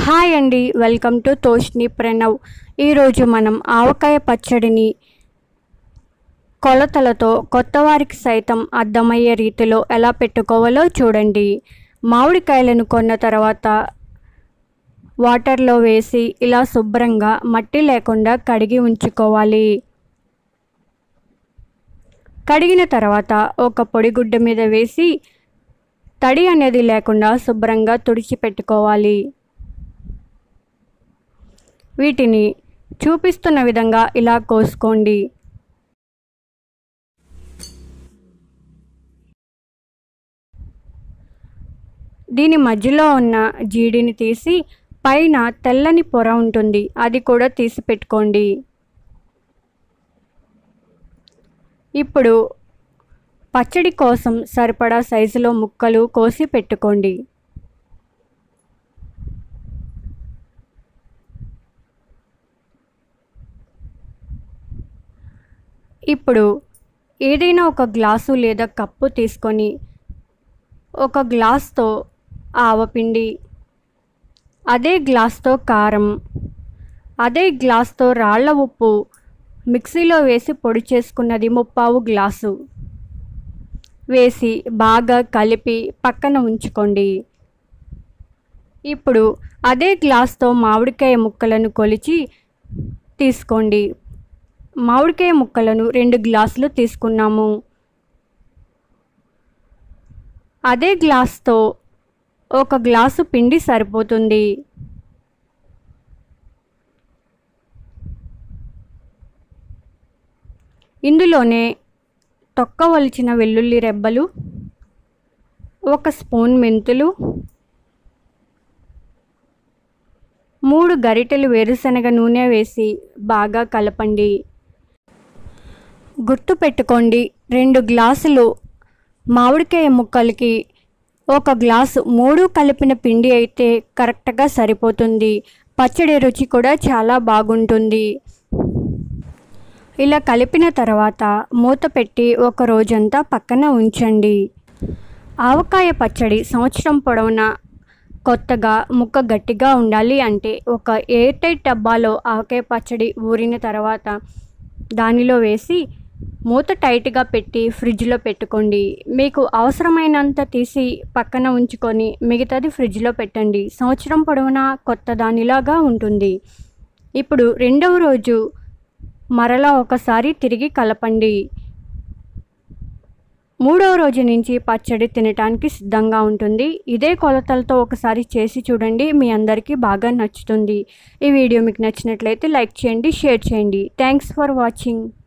hi అండి welcome to తోష్ని Pranav ఈరోజు మనం ఆవకాయ పచ్చడిని కొలతలతో కొత్తవారికి సైతం అర్థమయ్యే రీతిలో ఎలా పెట్టుకోవాలో చూడండి మామిడికాయలను కొన్న తర్వాత వాటర్లో వేసి ఇలా శుభ్రంగా మట్టి లేకుండా కడిగి ఉంచుకోవాలి కడిగిన తర్వాత ఒక పొడిగుడ్డ మీద వేసి తడి అనేది లేకుండా శుభ్రంగా తుడిచిపెట్టుకోవాలి వీటిని చూపిస్తున్న విధంగా ఇలా కోసుకోండి దీని మధ్యలో ఉన్న జీడిని తీసి పైన తెల్లని పొర ఉంటుంది అది కూడా తీసి పెట్టుకోండి ఇప్పుడు పచ్చడి కోసం సరిపడా సైజులో ముక్కలు కోసి పెట్టుకోండి ఇప్పుడు ఏదైనా ఒక గ్లాసు లేదా కప్పు తీసుకొని ఒక గ్లాస్తో ఆవపిండి అదే గ్లాస్తో కారం అదే గ్లాస్తో రాళ్ళ ఉప్పు మిక్సీలో వేసి పొడి చేసుకున్నది ముప్పావు గ్లాసు వేసి బాగా కలిపి పక్కన ఉంచుకోండి ఇప్పుడు అదే గ్లాస్తో మామిడికాయ ముక్కలను కొలిచి తీసుకోండి మామిడికాయ ముక్కలను రెండు గ్లాసులు తీసుకున్నాము అదే గ్లాస్తో ఒక గ్లాసు పిండి సరిపోతుంది ఇందులోనే తొక్క వలిచిన వెల్లుల్లి రెబ్బలు ఒక స్పూన్ మెంతులు మూడు గరిటెలు వేరుశనగ నూనె వేసి బాగా కలపండి గుర్తు పెట్టుకోండి రెండు గ్లాసులు మామిడికాయ ముక్కలకి ఒక గ్లాసు మూడు కలిపిన పిండి అయితే కరెక్ట్గా సరిపోతుంది పచ్చడి రుచి కూడా చాలా బాగుంటుంది ఇలా కలిపిన తర్వాత మూత పెట్టి ఒక రోజంతా పక్కన ఉంచండి ఆవకాయ పచ్చడి సంవత్సరం పొడవునా కొత్తగా ముక్క గట్టిగా ఉండాలి అంటే ఒక ఎయిర్ టైట్ డబ్బాలో ఆవకాయ పచ్చడి ఊరిన తర్వాత దానిలో వేసి మూత టైట్గా పెట్టి ఫ్రిడ్జ్లో పెట్టుకోండి మీకు అవసరమైనంత తీసి పక్కన ఉంచుకొని మిగతాది ఫ్రిడ్జ్లో పెట్టండి సంవత్సరం పొడవునా కొత్త దానిలాగా ఉంటుంది ఇప్పుడు రెండవ రోజు మరలా ఒకసారి తిరిగి కలపండి మూడవ రోజు నుంచి పచ్చడి తినటానికి సిద్ధంగా ఉంటుంది ఇదే కొలతలతో ఒకసారి చేసి చూడండి మీ అందరికీ బాగా నచ్చుతుంది ఈ వీడియో మీకు నచ్చినట్లయితే లైక్ చేయండి షేర్ చేయండి థ్యాంక్స్ ఫర్ వాచింగ్